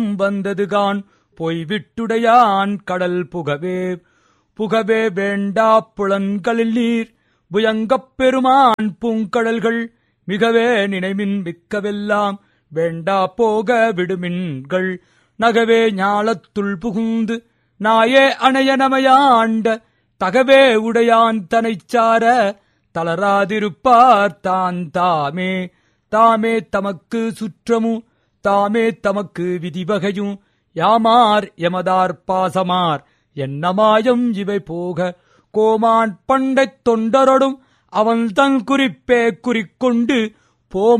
வந்ததுகான் பொய்விட்டுடையான் கடல் புகவே புகவே வேண்டா புலன்களில் நீர் புயங்கப் பெருமான் பூங்கடல்கள் மிகவே நினைமின் மிக்கவெல்லாம் வேண்டா போக விடுமின்கள் நகவே ஞாலத்துள் புகுந்து நாயே அணையனமையாண்ட தகவே உடையான் தனைச்சார தளராதிருப்பார் தான் தாமே தாமே தமக்கு சுற்றமு தாமே தமக்கு விதிவகையும் யாமார் எமதார் பாசமார் என்னமாயம் இவை போக கோமான் பண்டைத் தொண்டரொடும் அவன் தன் குறிப்பே குறிக்கொண்டு போமா